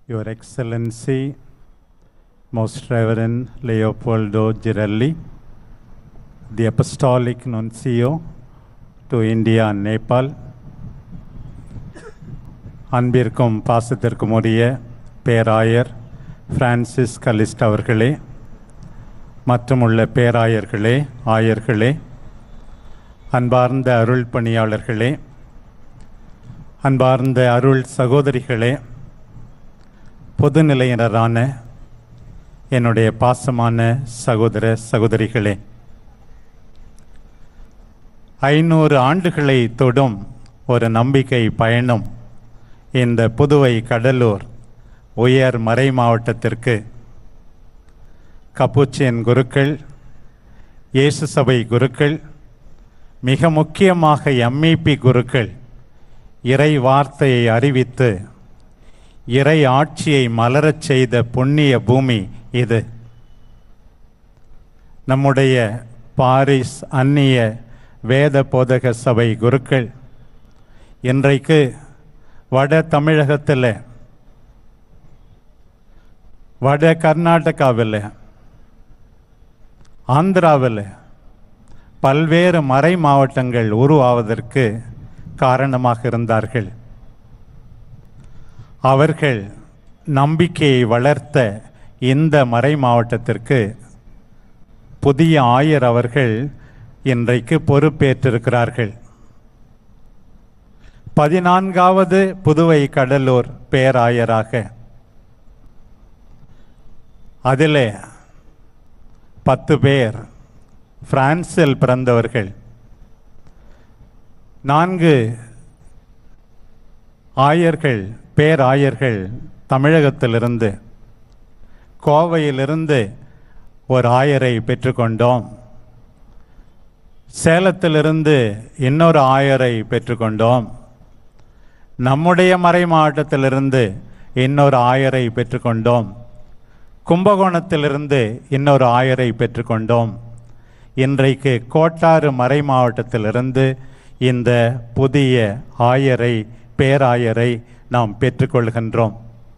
Your Excellency, Most Reverend Leopoldo Girelli, the Apostolic Nuncio to India and Nepal, அன்பிற்கும் பாசத்திற்கும் உரிய பேராயர் Francis Kalist அவர்களே மற்றும் உள்ள பேராயர்களே ஆயர்களே அன்பார்ந்த அருள் பணியாளர்களே அன்பார்ந்த அருள் சகோதரிகளே பொதுநிலையினரான என்னுடைய பாசமான சகோதர சகோதரிகளே ஐநூறு ஆண்டுகளை தொடும் ஒரு நம்பிக்கை பயணம் இந்த புதுவை கடலூர் உயர் மறை மாவட்டத்திற்கு கப்புச்சியன் குருக்கள் இயேசு சபை குருக்கள் மிக முக்கியமாக எம்இபி குருக்கள் இறை வார்த்தையை அறிவித்து இறை ஆட்சியை மலரச் செய்த புண்ணிய பூமி இது நம்முடைய பாரிஸ் அந்நிய வேத போதக சபை குருக்கள் இன்றைக்கு வட தமிழகத்தில் வட கர்நாடகாவில் ஆந்திராவில் பல்வேறு மறை மாவட்டங்கள் உருவாவதற்கு காரணமாக இருந்தார்கள் அவர்கள் நம்பிக்கையை வளர்த்த இந்த மறை மாவட்டத்திற்கு புதிய ஆயர் அவர்கள் இன்றைக்கு பொறுப்பேற்றிருக்கிறார்கள் பதினான்காவது புதுவை கடலூர் பேராயராக அதிலே பத்து பேர் பிரான்சில் பிறந்தவர்கள் நான்கு ஆயர்கள் பேராயர்கள் தமிழகத்திலிருந்து கோவையிலிருந்து ஒரு ஆயரை பெற்றுக்கொண்டோம் சேலத்திலிருந்து இன்னொரு ஆயரை பெற்றுக்கொண்டோம் நம்முடைய மறை மாவட்டத்திலிருந்து இன்னொரு ஆயரை பெற்றுக்கொண்டோம் கும்பகோணத்திலிருந்து இன்னொரு ஆயரை பெற்றுக்கொண்டோம் இன்றைக்கு கோட்டாறு மறை மாவட்டத்திலிருந்து இந்த புதிய ஆயரை பேராயரை நாம் பெற்றுக்கொள்கின்றோம்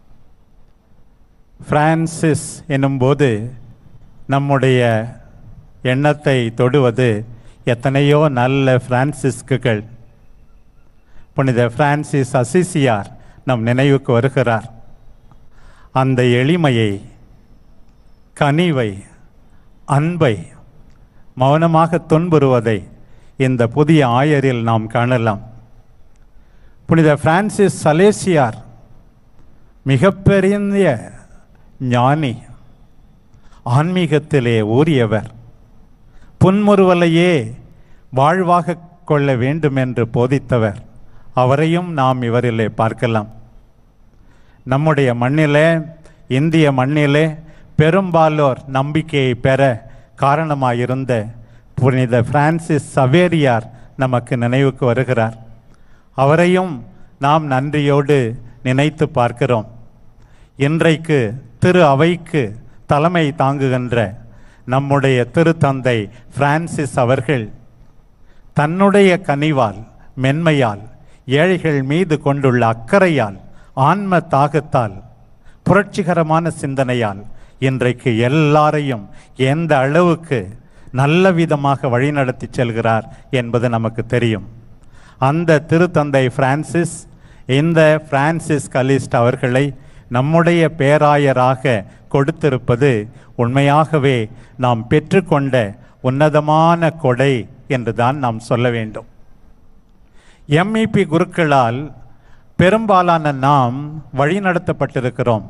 பிரான்சிஸ் எனும்போது நம்முடைய எண்ணத்தை தொடுவது எத்தனையோ நல்ல பிரான்சிஸ்குகள் புனித பிரான்சிஸ் அசிசியார் நம் நினைவுக்கு வருகிறார் அந்த எளிமையை கனிவை அன்பை மௌனமாக துன்புறுவதை இந்த புதிய ஆயரில் நாம் காணலாம் புனித பிரான்சிஸ் சலேசியார் மிகப்பெரிய ஞானி ஆன்மீகத்திலே ஊறியவர் புன்முறுவலையே வாழ்வாக கொள்ள வேண்டும் என்று போதித்தவர் அவரையும் நாம் இவரிலே பார்க்கலாம் நம்முடைய மண்ணிலே இந்திய மண்ணிலே பெரும்பாலோர் நம்பிக்கையை பெற காரணமாயிருந்த புனித பிரான்சிஸ் சவேரியார் நமக்கு நினைவுக்கு வருகிறார் அவரையும் நாம் நன்றியோடு நினைத்து பார்க்கிறோம் இன்றைக்கு திரு அவைக்கு தலைமை தாங்குகின்ற நம்முடைய திருத்தந்தை பிரான்சிஸ் அவர்கள் தன்னுடைய கனிவால் மென்மையால் ஏழைகள் மீது கொண்டுள்ள அக்கறையால் ஆன்ம தாகத்தால் புரட்சிகரமான சிந்தனையால் இன்றைக்கு எல்லாரையும் எந்த அளவுக்கு நல்ல விதமாக வழிநடத்தி செல்கிறார் என்பது நமக்கு தெரியும் அந்த திருத்தந்தை பிரான்சிஸ் இந்த பிரான்சிஸ் கலிஸ்ட் அவர்களை நம்முடைய பேராயராக கொடுத்திருப்பது உண்மையாகவே நாம் பெற்றுக்கொண்ட உன்னதமான கொடை என்றுதான் நாம் சொல்ல வேண்டும் எம்இபி குருக்களால் பெரும்பாலான நாம் வழிநடத்தப்பட்டிருக்கிறோம்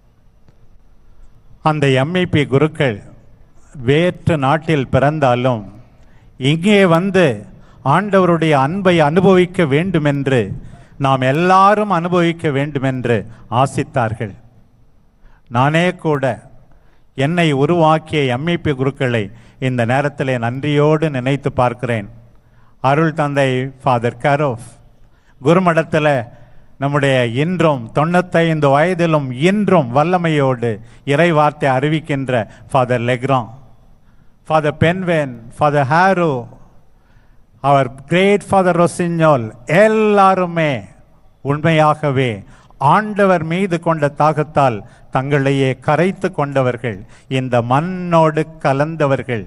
அந்த எம்இபி குருக்கள் வேற்று நாட்டில் பிறந்தாலும் இங்கே வந்து ஆண்டவருடைய அன்பை அனுபவிக்க வேண்டுமென்று நாம் எல்லாரும் அனுபவிக்க வேண்டுமென்று ஆசித்தார்கள் நானே கூட என்னை உருவாக்கிய எம்இபி குருக்களை இந்த நேரத்தில் நன்றியோடு நினைத்து பார்க்கிறேன் அருள் தந்தை ஃபாதர் கரோஃப் குருமடத்தில் நம்முடைய இன்றும் தொண்ணூத்தைந்து வயதிலும் இன்றும் வல்லமையோடு இறை வார்த்தை அறிவிக்கின்ற ஃபாதர் லெக்ரான் ஃபாதர் பென்வென் ஃபாதர் ஹாரோ அவர் கிரேட் ஃபாதர் ரொசிஞ்சோல் எல்லாருமே உண்மையாகவே ஆண்டவர் மீது கொண்ட தாகத்தால் தங்களையே கரைத்து கொண்டவர்கள் இந்த மண்ணோடு கலந்தவர்கள்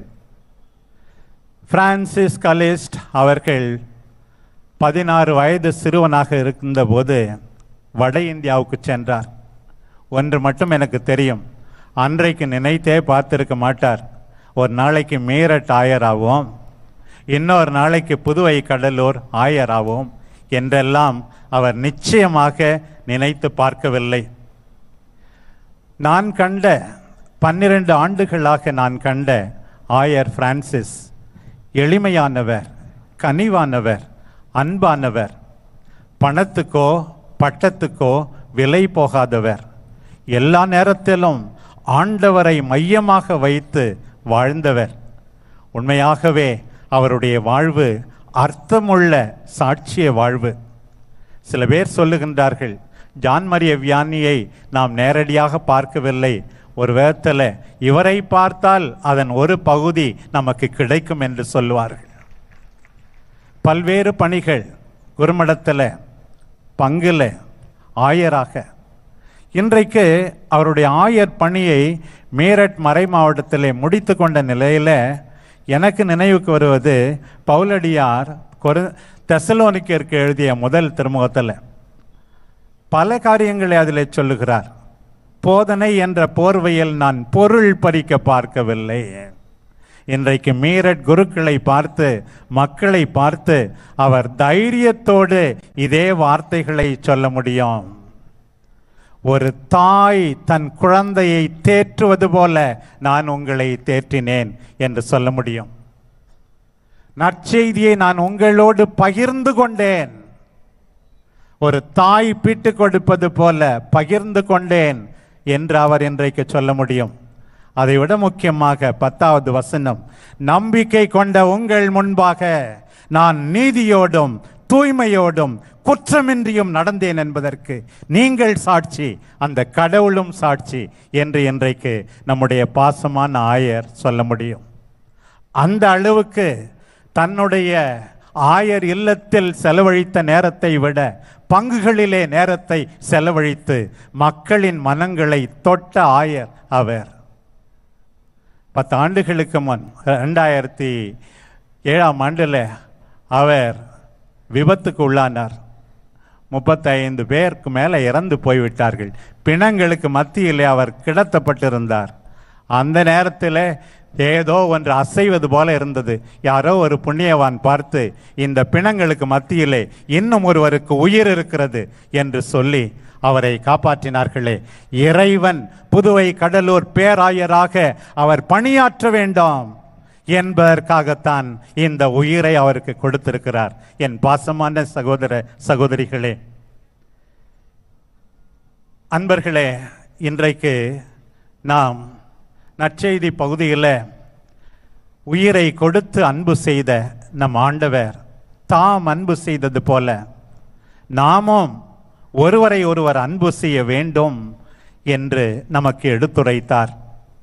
பிரான்சிஸ் கலிஸ்ட் அவர்கள் பதினாறு வயது சிறுவனாக இருந்தபோது வட இந்தியாவுக்கு சென்றார் ஒன்று மட்டும் எனக்கு தெரியும் அன்றைக்கு நினைத்தே பார்த்திருக்க மாட்டார் ஒரு நாளைக்கு மீரட் ஆயராகவும் இன்னொரு நாளைக்கு புதுவை கடலூர் ஆயராகவும் என்றெல்லாம் அவர் நிச்சயமாக நினைத்து பார்க்கவில்லை நான் கண்ட பன்னிரண்டு ஆண்டுகளாக நான் கண்ட ஆயர் பிரான்சிஸ் எளிமையானவர் கனிவானவர் அன்பானவர் பணத்துக்கோ பட்டத்துக்கோ விலை போகாதவர் எல்லா நேரத்திலும் ஆண்டவரை மையமாக வைத்து வாழ்ந்தவர் உண்மையாகவே அவருடைய வாழ்வு அர்த்தமுள்ள சாட்சிய வாழ்வு சில பேர் சொல்லுகின்றார்கள் ஜான் மரிய வியானியை நாம் நேரடியாக பார்க்கவில்லை ஒரு விதத்தில் இவரை பார்த்தால் அதன் ஒரு பகுதி நமக்கு கிடைக்கும் என்று சொல்லுவார்கள் பல்வேறு பணிகள் குருமடத்தில் பங்குல ஆயராக இன்றைக்கு அவருடைய ஆயர் பணியை மீரட் மறை மாவட்டத்திலே முடித்து கொண்ட நிலையில் எனக்கு நினைவுக்கு வருவது பவுலடியார் கொரு தெசலோனிக்கருக்கு எழுதிய முதல் திருமுகத்தில் பல காரியங்களை அதில் சொல்லுகிறார் போதனை என்ற போர்வையில் நான் பொருள் பறிக்க பார்க்கவில்லை இன்றைக்கு மீரட் குருக்களை பார்த்து மக்களை பார்த்து அவர் தைரியத்தோடு இதே வார்த்தைகளை சொல்ல முடியும் ஒரு தாய் தன் குழந்தையை தேற்றுவது போல நான் உங்களை தேற்றினேன் என்று சொல்ல முடியும் நற்செய்தியை நான் உங்களோடு பகிர்ந்து கொண்டேன் ஒரு தாய் பீட்டு கொடுப்பது போல பகிர்ந்து கொண்டேன் என்று அவர் இன்றைக்கு சொல்ல முடியும் அதை விட முக்கியமாக பத்தாவது வசனம் நம்பிக்கை கொண்ட உங்கள் முன்பாக நான் நீதியோடும் தூய்மையோடும் குற்றமின்றியும் நடந்தேன் என்பதற்கு நீங்கள் சாட்சி அந்த கடவுளும் சாட்சி என்று இன்றைக்கு நம்முடைய பாசமான ஆயர் சொல்ல முடியும் அந்த அளவுக்கு தன்னுடைய ஆயர் இல்லத்தில் செலவழித்த நேரத்தை விட பங்குகளிலே நேரத்தை செலவழித்து மக்களின் மனங்களை தொட்ட ஆயர் அவர் பத்து ஆண்டுகளுக்கு முன் ரெண்டாயிரத்தி ஏழாம் ஆண்டில் அவர் விபத்துக்கு உள்ளானார் முப்பத்தைந்து பேருக்கு மேலே இறந்து போய்விட்டார்கள் பிணங்களுக்கு மத்தியிலே அவர் கிடத்தப்பட்டிருந்தார் அந்த நேரத்தில் ஏதோ ஒன்று அசைவது போல இருந்தது யாரோ ஒரு புண்ணியவான் பார்த்து இந்த பிணங்களுக்கு மத்தியிலே இன்னும் ஒருவருக்கு உயிர் இருக்கிறது என்று சொல்லி அவரை காப்பாற்றினார்களே இறைவன் புதுவை கடலூர் பேராயராக அவர் பணியாற்ற வேண்டாம் என்பதற்காகத்தான் இந்த உயிரை அவருக்கு கொடுத்திருக்கிறார் என் பாசமான சகோதர சகோதரிகளே அன்பர்களே இன்றைக்கு நாம் நற்செய்தி பகுதியில் உயிரை கொடுத்து அன்பு செய்த நம் ஆண்டவர் தாம் அன்பு செய்தது போல நாமும் ஒருவரை ஒருவர் அன்பு செய்ய வேண்டும் என்று நமக்கு எடுத்துரைத்தார்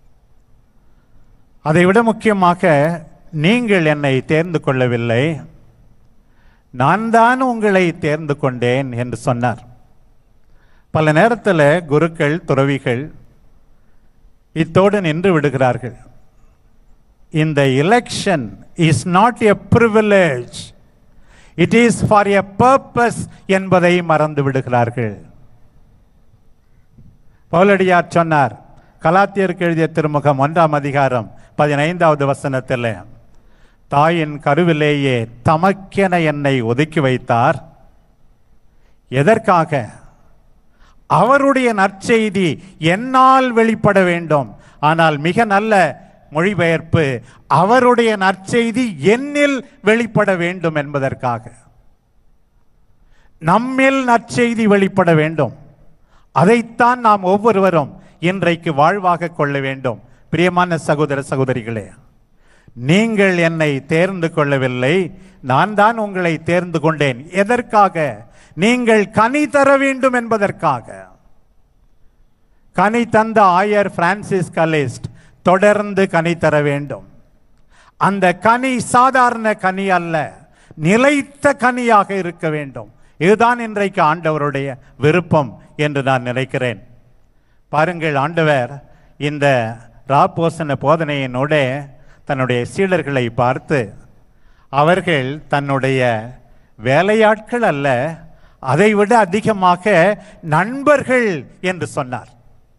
அதைவிட முக்கியமாக நீங்கள் என்னை தேர்ந்து கொள்ளவில்லை நான் தான் உங்களை தேர்ந்து கொண்டேன் என்று சொன்னார் பல நேரத்தில் குருக்கள் துறவிகள் இத்தோடு நின்று விடுகிறார்கள் இந்த election is not a privilege it is for a purpose என்பதை மறந்து விடுகிறார்கள் பவுலடியார் சொன்னார் கலாத்தியருக்கு எழுதிய திருமுகம் ஒன்றாம் அதிகாரம் பதினைந்தாவது வசனத்தில் தாயின் கருவிலேயே தமக்கென என்னை ஒதுக்கி வைத்தார் எதற்காக அவருடைய நற்செய்தி என்னால் வெளிப்பட வேண்டும் ஆனால் மிக நல்ல மொழிபெயர்ப்பு அவருடைய நற்செய்தி என்னில் வெளிப்பட வேண்டும் என்பதற்காக நம்மில் நற்செய்தி வெளிப்பட வேண்டும் அதைத்தான் நாம் ஒவ்வொருவரும் இன்றைக்கு வாழ்வாக கொள்ள வேண்டும் பிரியமான சகோதர சகோதரிகளே நீங்கள் என்னை தேர்ந்து கொள்ளவில்லை நான் தான் உங்களை தேர்ந்து கொண்டேன் எதற்காக நீங்கள் கனி தர வேண்டும் என்பதற்காக கனி தந்த ஆயர் பிரான்சிஸ் கலிஸ்ட் தொடர்ந்து கனி தர வேண்டும் அந்த கனி சாதாரண கனி அல்ல நிலைத்த கனியாக இருக்க வேண்டும் இதுதான் இன்றைக்கு ஆண்டவருடைய விருப்பம் என்று நான் நினைக்கிறேன் பாருங்கள் ஆண்டவர் இந்த ராப்போசன போதனையினோட தன்னுடைய சீடர்களை பார்த்து அவர்கள் தன்னுடைய வேலையாட்கள் அல்ல அதைவிட அதிகமாக நண்பர்கள் என்று சொன்னார்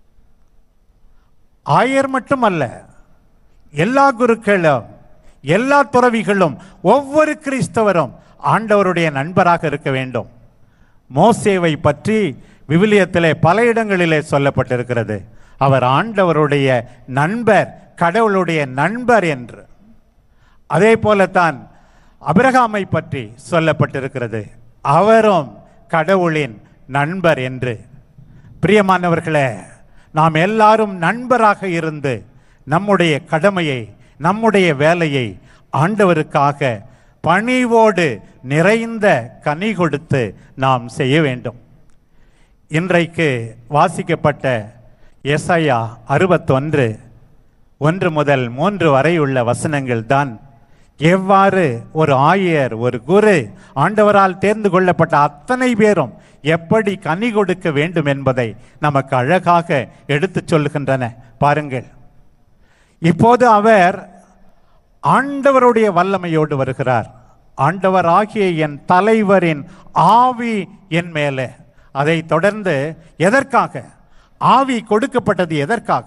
ஆயர் மட்டுமல்ல எல்லா குருக்களும் எல்லா துறவிகளும் ஒவ்வொரு கிறிஸ்தவரும் ஆண்டவருடைய நண்பராக இருக்க வேண்டும் மோசேவை பற்றி விவிலியத்திலே பல இடங்களிலே சொல்லப்பட்டிருக்கிறது அவர் ஆண்டவருடைய நண்பர் கடவுளுடைய நண்பர் என்று அதே போலத்தான் அபிரகாமை பற்றி சொல்லப்பட்டிருக்கிறது அவரும் கடவுளின் நண்பர் என்று பிரியமானவர்களே நாம் எல்லாரும் நண்பராக இருந்து நம்முடைய கடமையை நம்முடைய வேலையை ஆண்டவருக்காக பணிவோடு நிறைந்த கனி கொடுத்து நாம் செய்ய வேண்டும் இன்றைக்கு வாசிக்கப்பட்ட எஸ்ஐயா அறுபத்தொன்று ஒன்று முதல் மூன்று வரை உள்ள வசனங்கள் தான் எவ்வாறு ஒரு ஆயர் ஒரு குரு ஆண்டவரால் தேர்ந்து கொள்ளப்பட்ட அத்தனை பேரும் எப்படி கனி கொடுக்க வேண்டும் என்பதை நமக்கு அழகாக எடுத்துச் சொல்கின்றன பாருங்கள் இப்போது அவர் ஆண்டவருடைய வல்லமையோடு வருகிறார் ஆண்டவர் ஆகிய என் தலைவரின் ஆவி என் மேலே அதை தொடர்ந்து எதற்காக ஆவி கொடுக்கப்பட்டது எதற்காக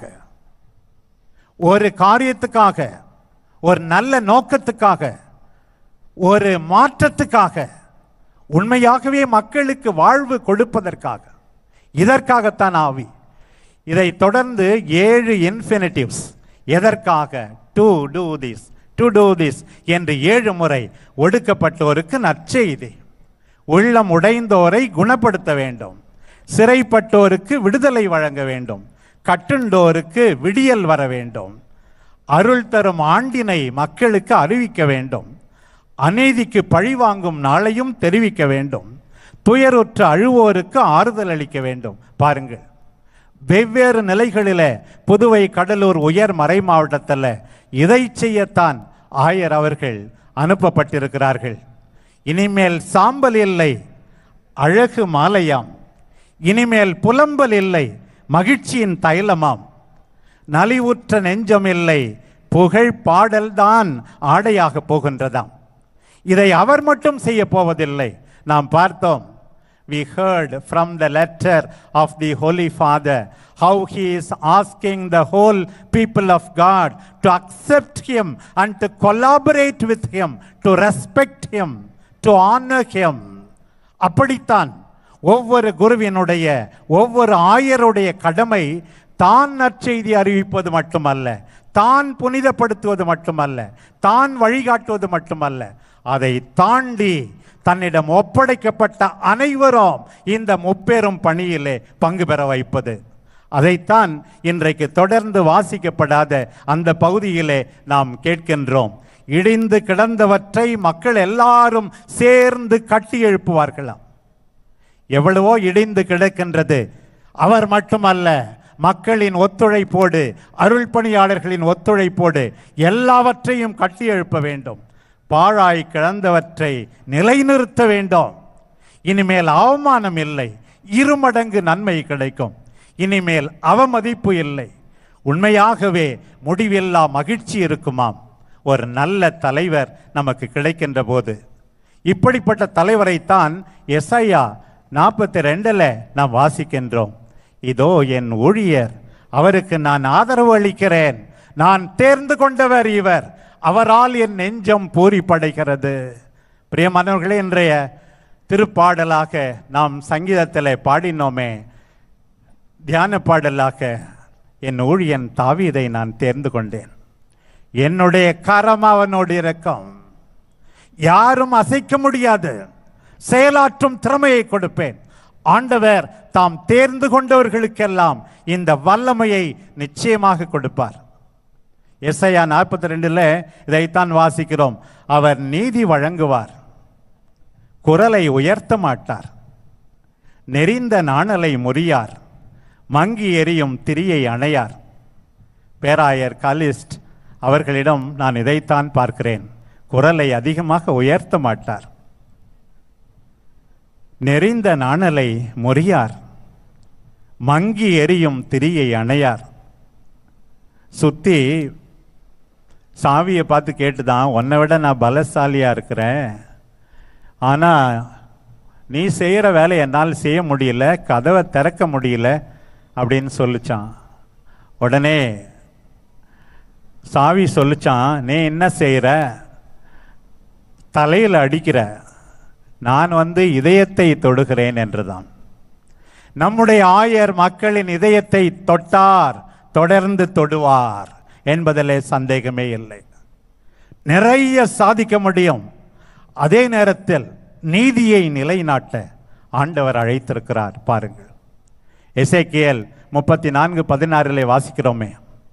ஒரு காரியத்துக்காக ஒரு நல்ல நோக்கத்துக்காக ஒரு மாற்றத்துக்காக உண்மையாகவே மக்களுக்கு வாழ்வு கொடுப்பதற்காக இதற்காகத்தான் ஆவி இதை தொடர்ந்து ஏழு இன்ஃபினிட்டிவ்ஸ் எதற்காக to do this to do this என்று ஏழு முறை ஒடுக்கப்பட்டோருக்கு நற்செய்தி உள்ளம் உடைந்தோரை குணப்படுத்த வேண்டும் சிறைப்பட்டோருக்கு விடுதலை வழங்க வேண்டும் கட்டுண்டோருக்கு விடியல் வர வேண்டும் அருள் தரும் ஆண்டினை மக்களுக்கு அறிவிக்க வேண்டும் அநீதிக்கு பழிவாங்கும் நாளையும் தெரிவிக்க வேண்டும் துயருற்ற அழுவோருக்கு ஆறுதல் அளிக்க வேண்டும் பாருங்கள் வெவ்வேறு நிலைகளிலே புதுவை கடலூர் உயர் மறை மாவட்டத்தில் இதை செய்யத்தான் ஆயர் அவர்கள் அனுப்பப்பட்டிருக்கிறார்கள் இனிமேல் சாம்பல் இல்லை அழகு மாலையாம் இனிமேல் புலம்பல் இல்லை மகிழ்ச்சியின் தைலமாம் நலிவுற்ற நெஞ்சம் இல்லை புகழ் பாடல்தான் ஆடையாக போகின்றதாம் இதை அவர் மட்டும் செய்ய போவதில்லை நாம் பார்த்தோம் we heard from the letter of the Holy Father how he is asking the whole people of God to accept him and to collaborate with him, to respect him, to honor him. அப்படித்தான் ஒவ்வொரு குருவினுடைய ஒவ்வொரு ஆயருடைய கடமை தான் நற்செய்தி அறிவிப்பது மட்டுமல்ல தான் புனிதப்படுத்துவது மட்டுமல்ல தான் வழிகாட்டுவது மட்டுமல்ல அதை தாண்டி தன்னிடம் ஒப்படைக்கப்பட்ட அனைவரும் இந்த முப்பெரும் பணியிலே பங்கு பெற வைப்பது அதைத்தான் இன்றைக்கு தொடர்ந்து வாசிக்கப்படாத அந்த பகுதியிலே நாம் கேட்கின்றோம் இடிந்து கிடந்தவற்றை மக்கள் எல்லாரும் சேர்ந்து கட்டி எழுப்புவார்களாம் எவ்வளவோ இடிந்து கிடக்கின்றது அவர் மட்டுமல்ல மக்களின் ஒத்துழைப்போடு அருள் பணியாளர்களின் ஒத்துழைப்போடு எல்லாவற்றையும் கட்டி எழுப்ப வேண்டும் பாழாய் கிடந்தவற்றை நிலைநிறுத்த வேண்டும் இனிமேல் அவமானம் இல்லை இருமடங்கு நன்மை கிடைக்கும் இனிமேல் அவமதிப்பு இல்லை உண்மையாகவே முடிவில்லா மகிழ்ச்சி இருக்குமாம் ஒரு நல்ல தலைவர் நமக்கு கிடைக்கின்ற போது இப்படிப்பட்ட தலைவரைத்தான் எஸ்ஐயா நாற்பத்தி ரெண்டில் நாம் வாசிக்கின்றோம் இதோ என் ஊழியர் அவருக்கு நான் ஆதரவு அளிக்கிறேன் நான் தேர்ந்து கொண்டவர் இவர் அவரால் என் நெஞ்சம் பூரிப்படைகிறது பிரியமானவர்களே இன்றைய திருப்பாடலாக நாம் சங்கீதத்தில் பாடினோமே தியான பாடலாக என் ஊழியன் தாவீதை நான் தேர்ந்து கொண்டேன் என்னுடைய கரம் அவனோடு இருக்கும் யாரும் அசைக்க முடியாது செயலாற்றும் திறமையை கொடுப்பேன் ஆண்டவர் தாம் தேர்ந்து கொண்டவர்களுக்கெல்லாம் இந்த வல்லமையை நிச்சயமாக கொடுப்பார் எஸ்ஐயா நாற்பத்தி ரெண்டுல இதைத்தான் வாசிக்கிறோம் அவர் நீதி வழங்குவார் குரலை உயர்த்த மாட்டார் நெறிந்த நாணலை முறியார் மங்கி எரியும் திரியை அணையார் பேராயர் காலிஸ்ட் அவர்களிடம் நான் இதைத்தான் பார்க்கிறேன் குரலை அதிகமாக உயர்த்த மாட்டார் நெறிந்த நாணலை முறியார் மங்கி எரியும் திரியை அணையார் சுத்தி சாவியை பார்த்து கேட்டுதான் உன்னை விட நான் பலசாலியா இருக்கிறேன் ஆனா நீ செய்யற வேலை என்னால் செய்ய முடியல கதவை திறக்க முடியல அப்படின்னு சொல்லிச்சான் உடனே சாவி சொல்லிச்சான் நீ என்ன செய்யற தலையில் அடிக்கிற நான் வந்து இதயத்தை தொடுகிறேன் என்றுதான் நம்முடைய ஆயர் மக்களின் இதயத்தை தொட்டார் தொடர்ந்து தொடுவார் என்பதிலே சந்தேகமே இல்லை நிறைய சாதிக்க முடியும் அதே நேரத்தில் நீதியை நிலைநாட்ட ஆண்டவர் அழைத்திருக்கிறார் பாருங்கள் எசேக்கியேல் முப்பத்தி நான்கு பதினாறிலே வாசிக்கிறோமே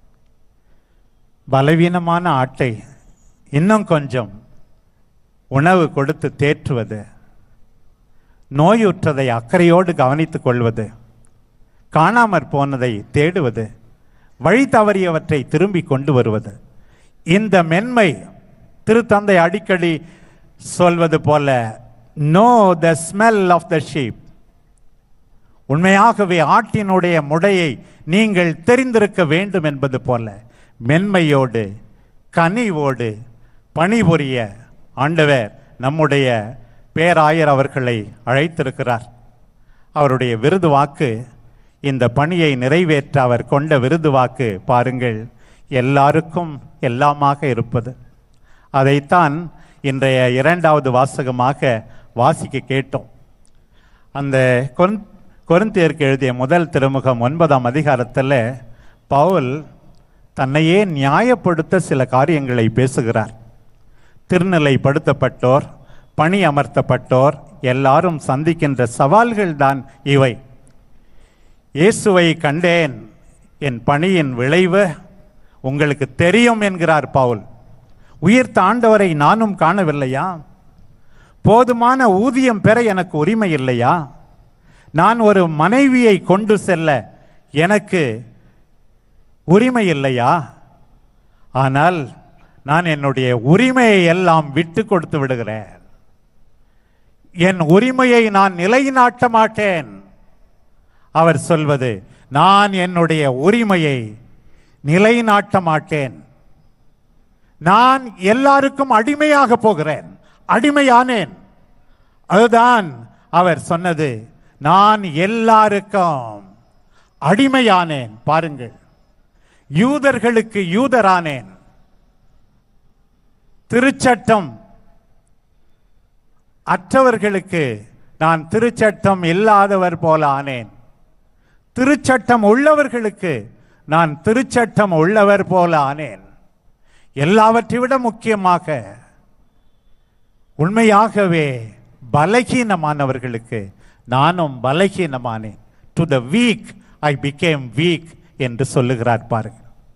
பலவீனமான ஆட்டை இன்னும் கொஞ்சம் உணவு கொடுத்து தேற்றுவது நோயுற்றதை அக்கறையோடு கவனித்துக் கொள்வது காணாமற் போனதை தேடுவது வழி தவறியவற்றை திரும்பி கொண்டு வருவது இந்த மென்மை திருத்தந்தை அடிக்கடி சொல்வது போல know the smell of the sheep உண்மையாகவே ஆட்டினுடைய முடையை நீங்கள் தெரிந்திருக்க வேண்டும் என்பது போல மென்மையோடு கனிவோடு பணிபுரிய ஆண்டவர் நம்முடைய பேராயர் அவர்களை அழைத்திருக்கிறார் அவருடைய விருது வாக்கு இந்த பணியை நிறைவேற்ற அவர் கொண்ட விருது வாக்கு பாருங்கள் எல்லாருக்கும் எல்லாமாக இருப்பது அதைத்தான் இன்றைய இரண்டாவது வாசகமாக வாசிக்க கேட்டோம் அந்த கொரிந்- கொரிந்தியருக்கு எழுதிய முதல் திருமுகம் ஒன்பதாம் அதிகாரத்தில் பவுல் தன்னையே நியாயப்படுத்த சில காரியங்களை பேசுகிறார் திருநிலைப்படுத்தப்பட்டோர் பணி அமர்த்தப்பட்டோர் எல்லாரும் சந்திக்கின்ற சவால்கள் தான் இவை இயேசுவை கண்டேன் என் பணியின் விளைவு உங்களுக்கு தெரியும் என்கிறார் பவுல் உயிர்த்த ஆண்டவரை நானும் காணவில்லையா போதுமான ஊதியம் பெற எனக்கு உரிமை இல்லையா நான் ஒரு மனைவியை கொண்டு செல்ல எனக்கு உரிமை இல்லையா ஆனால் நான் என்னுடைய உரிமையை எல்லாம் விட்டு கொடுத்து விடுகிறேன் என் உரிமையை நான் நிலைநாட்ட மாட்டேன் அவர் சொல்வது நான் என்னுடைய உரிமையை நிலைநாட்ட மாட்டேன் நான் எல்லாருக்கும் அடிமையாக போகிறேன் அடிமையானேன் அதுதான் அவர் சொன்னது நான் எல்லாருக்கும் அடிமையானேன் பாருங்கள் யூதர்களுக்கு யூதரானேன் திருச்சட்டம் அற்றவர்களுக்கு நான் திருச்சட்டம் இல்லாதவர் போல ஆனேன் திருச்சட்டம் உள்ளவர்களுக்கு நான் திருச்சட்டம் உள்ளவர் போல ஆனேன் எல்லாவற்றை விட முக்கியமாக உண்மையாகவே பலகீனமானவர்களுக்கு நானும் பலகீனமானேன் to the weak I became weak என்று சொல்லுகிறார் பாருங்க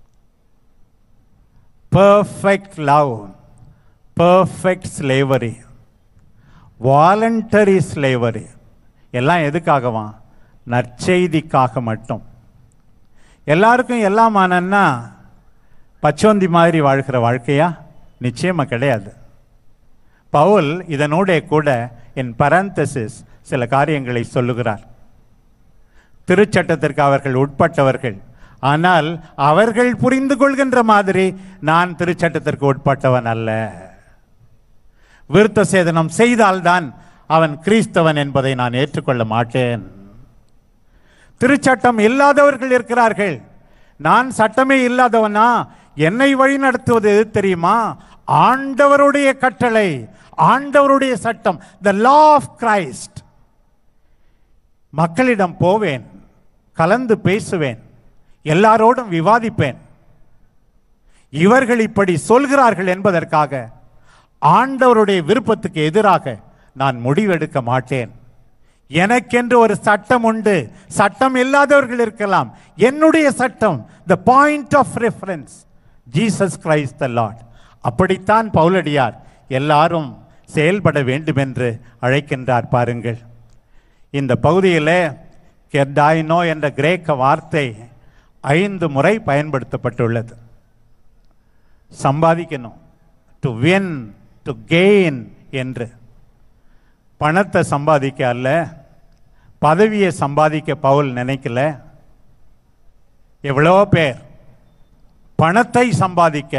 perfect love perfect slavery voluntary slavery எல்லாம் எதுக்காகவா நற்செய்திக்காக மட்டும் எல்லாருக்கும் எல்லாம் ஆனன்னா பச்சோந்தி மாதிரி வாழ்கிற வாழ்க்கையா நிச்சயமா கிடையாது பவுல் இதனூடே கூட என் பரந்தசிஸ் சில காரியங்களை சொல்லுகிறார் திருச்சட்டத்திற்கு அவர்கள் உட்பட்டவர்கள் ஆனால் அவர்கள் புரிந்து கொள்கின்ற மாதிரி நான் திருச்சட்டத்திற்கு உட்பட்டவன் அல்ல விருத்த சேதனம் செய்தால்தான் அவன் கிறிஸ்தவன் என்பதை நான் ஏற்றுக்கொள்ள மாட்டேன் திருச்சட்டம் இல்லாதவர்கள் இருக்கிறார்கள் நான் சட்டமே இல்லாதவனா என்னை வழி நடத்துவது எது தெரியுமா ஆண்டவருடைய கட்டளை ஆண்டவருடைய சட்டம் த லா ஆஃப் கிரைஸ்ட் மக்களிடம் போவேன் கலந்து பேசுவேன் எல்லாரோடும் விவாதிப்பேன் இவர்கள் இப்படி சொல்கிறார்கள் என்பதற்காக ஆண்டவருடைய விருப்பத்துக்கு எதிராக நான் முடிவெடுக்க மாட்டேன் எனக்கென்று ஒரு சட்டம் உண்டு சட்டம் இல்லாதவர்கள் இருக்கலாம் என்னுடைய சட்டம் the point of reference Jesus Christ the Lord அப்படித்தான் பவுலடியார் எல்லாரும் செயல்பட வேண்டும் என்று அழைக்கின்றார் பாருங்கள் இந்த பகுதியில் கெர்டாயினோ என்ற கிரேக்க வார்த்தை ஐந்து முறை பயன்படுத்தப்பட்டுள்ளது சம்பாதிக்கணும் டு வின் டு கெயின் என்று பணத்தை சம்பாதிக்க அல்ல பதவியை சம்பாதிக்க பவுல் நினைக்கல எவ்வளோ பேர் பணத்தை சம்பாதிக்க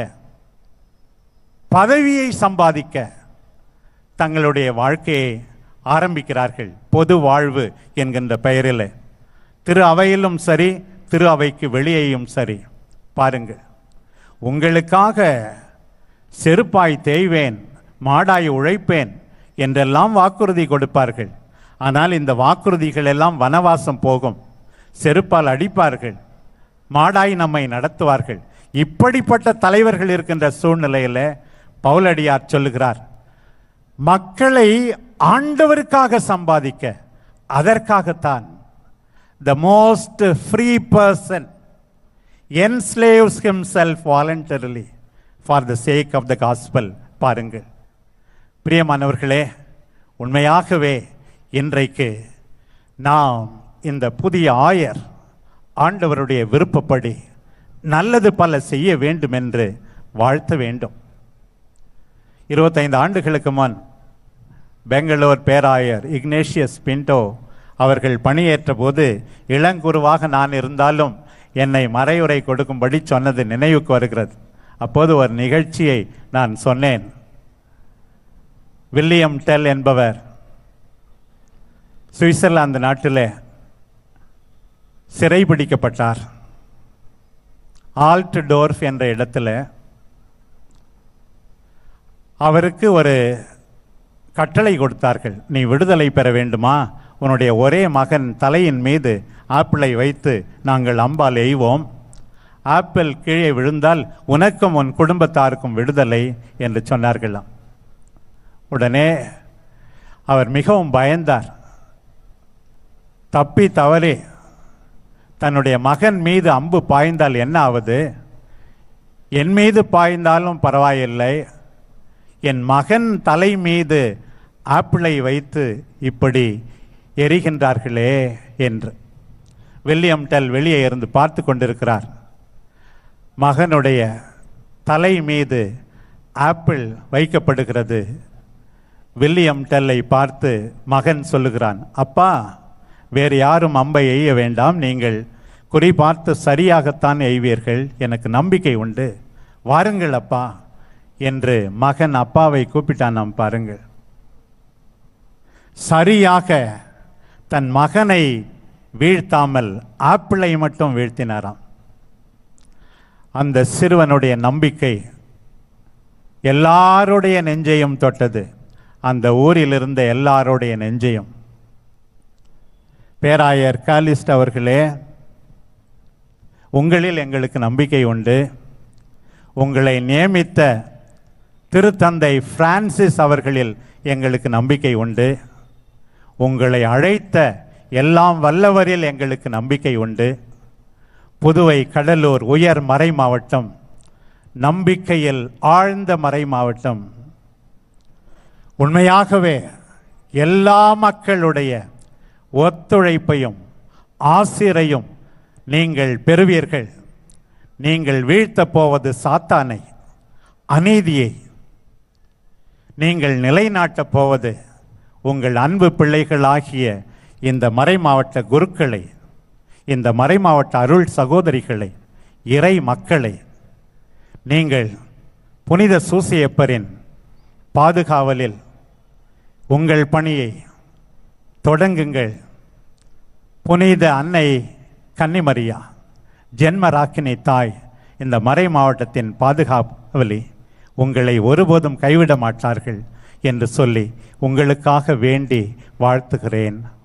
பதவியை சம்பாதிக்க தங்களுடைய வாழ்க்கையை ஆரம்பிக்கிறார்கள் பொது வாழ்வு என்கின்ற பெயரில் திரு அவையிலும் சரி திரு அவைக்கு வெளியேயும் சரி பாருங்கள் உங்களுக்காக செருப்பாய் தேய்வேன் மாடாய் உழைப்பேன் என்றெல்லாம் வாக்குறுதி கொடுப்பார்கள் ஆனால் இந்த வாக்குறுதிகள் எல்லாம் வனவாசம் போகும் செருப்பால் அடிப்பார்கள் மாடாய் நம்மை நடத்துவார்கள் இப்படிப்பட்ட தலைவர்கள் இருக்கின்ற சூழ்நிலையில் பவுலடியார் சொல்லுகிறார் மக்களை ஆண்டவருக்காக சம்பாதிக்க அதற்காகத்தான் the most free person enslaves himself voluntarily for the sake of the gospel பாருங்கள் பிரியமானவர்களே உண்மையாகவே இன்றைக்கு நாம் இந்த புதிய ஆயர் ஆண்டவருடைய விருப்பப்படி நல்லது பல செய்ய வேண்டும் என்று வாழ்த்த வேண்டும் இருபத்தைந்து ஆண்டுகளுக்கு முன் பெங்களூர் பேராயர் இக்னேஷியஸ் பின்டோ அவர்கள் பணியேற்ற போது இளங்குருவாக நான் இருந்தாலும் என்னை மறையுரை கொடுக்கும்படி சொன்னது நினைவுக்கு வருகிறது அப்போது ஒரு நிகழ்ச்சியை நான் சொன்னேன் வில்லியம் டெல் என்பவர் சுவிட்சர்லாந்து நாட்டில் சிறைபிடிக்கப்பட்டார் ஆல்ட் டோர்ஃப் என்ற இடத்துல அவருக்கு ஒரு கட்டளை கொடுத்தார்கள் நீ விடுதலை பெற வேண்டுமா உன்னுடைய ஒரே மகன் தலையின் மீது ஆப்பிளை வைத்து நாங்கள் அம்பால் எய்வோம் ஆப்பிள் கீழே விழுந்தால் உனக்கும் உன் குடும்பத்தாருக்கும் விடுதலை என்று சொன்னார்களாம் உடனே அவர் மிகவும் பயந்தார் தப்பி தவறி தன்னுடைய மகன் மீது அம்பு பாய்ந்தால் என்ன ஆவது என் மீது பாய்ந்தாலும் பரவாயில்லை என் மகன் தலை மீது ஆப்பிளை வைத்து இப்படி எரிகின்றார்களே என்று வில்லியம் டெல் வெளியே இருந்து பார்த்து கொண்டிருக்கிறார் மகனுடைய தலை மீது ஆப்பிள் வைக்கப்படுகிறது வில்லியம் டெல்லை பார்த்து மகன் சொல்லுகிறான் அப்பா வேறு யாரும் அம்பை எய்ய வேண்டாம் நீங்கள் குறி பார்த்து சரியாகத்தான் எய்வீர்கள் எனக்கு நம்பிக்கை உண்டு வாருங்கள் அப்பா என்று மகன் அப்பாவை கூப்பிட்டான் நாம் பாருங்கள் சரியாக தன் மகனை வீழ்த்தாமல் ஆப்பிளை மட்டும் வீழ்த்தினாராம் அந்த சிறுவனுடைய நம்பிக்கை எல்லாருடைய நெஞ்சையும் தொட்டது அந்த ஊரில் இருந்த எல்லாருடைய நெஞ்சையும் பேராயர் காலிஸ்ட் அவர்களே உங்களில் எங்களுக்கு நம்பிக்கை உண்டு உங்களை நியமித்த திருத்தந்தை பிரான்சிஸ் அவர்களில் எங்களுக்கு நம்பிக்கை உண்டு உங்களை அழைத்த எல்லாம் வல்லவரில் எங்களுக்கு நம்பிக்கை உண்டு புதுவை கடலூர் உயர் மறை மாவட்டம் நம்பிக்கையில் ஆழ்ந்த மறை மாவட்டம் உண்மையாகவே எல்லா மக்களுடைய ஒத்துழைப்பையும் ஆசிரையும் நீங்கள் பெறுவீர்கள் நீங்கள் வீழ்த்தப் போவது சாத்தானை அநீதியை நீங்கள் நிலைநாட்டப் போவது உங்கள் அன்பு பிள்ளைகளாகிய இந்த மறைமாவட்ட குருக்களை இந்த மறைமாவட்ட அருள் சகோதரிகளை இறை மக்களை நீங்கள் புனித சூசியப்பரின் பாதுகாவலில் உங்கள் பணியை தொடங்குங்கள் புனித அன்னை கன்னிமரியா ஜென்ம ராக்கினி தாய் இந்த மறை மாவட்டத்தின் பாதுகாவலி உங்களை ஒருபோதும் கைவிட மாட்டார்கள் என்று சொல்லி உங்களுக்காக வேண்டி வாழ்த்துகிறேன்